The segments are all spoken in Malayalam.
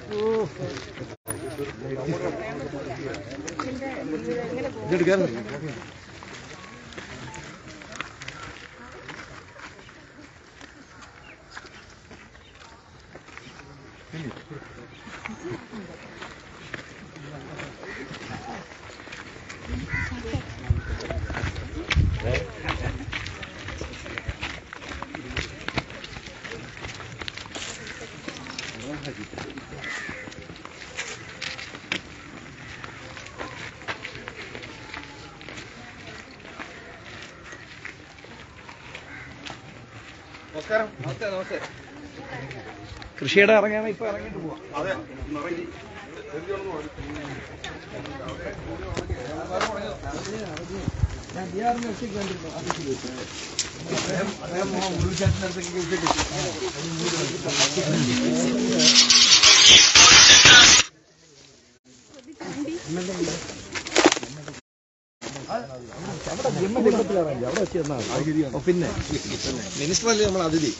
നമസ്കാരം നമസ്തേ നമസ്തേ കൃഷിയുടെ ഇറങ്ങിയാണ് ഇപ്പൊ ഇറങ്ങിയിട്ട് പോവാം അതെ ഇറങ്ങി അവിടെ വെച്ച് തന്നാ പിന്നെ മിനിസ്റ്റർ അല്ലേ നമ്മൾ അതിഥി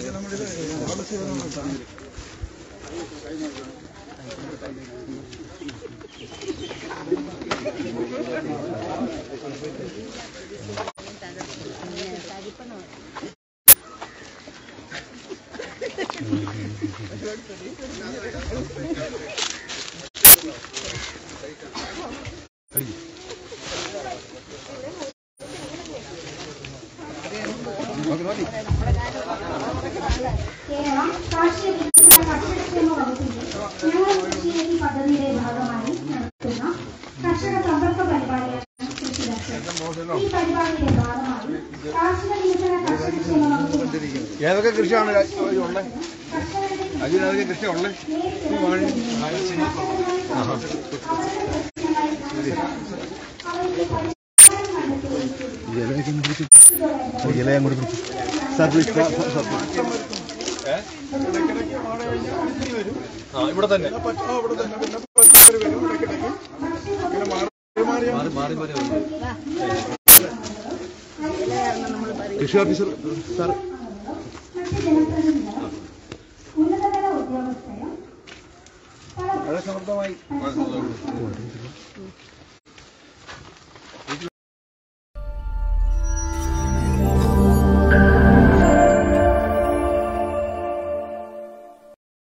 കേരളം കാർഷിക വികസന കർഷകക്ഷേമ വകുപ്പിന്റെ ഞങ്ങൾ കൃഷിയേരി പദ്ധതിയുടെ ഭാഗമായി നടത്തുന്ന കർഷക സമ്പർക്ക പരിപാടിയാണ് കൃഷി ദർശനം ഈ പരിപാടിയുടെ ഭാഗമായി കാർഷിക വികസന കർഷകക്ഷേമ വകുപ്പ് ഏതൊക്കെ കൃഷിയാണ് ഉള്ളത് കർഷകരുടെ അതിന് ഏതൊക്കെ കൃഷിയാണ് ഉള്ളത് ഇല അങ്ങോട്ട് പിടിച്ചു സാർ പ്ലീസ് സാർ ആ ഇവിടെ തന്നെ കൃഷി ഓഫീസർ സാർ ഉന്നതതല ഉദ്യോഗസ്ഥരും വളരെ സമർത്ഥമായി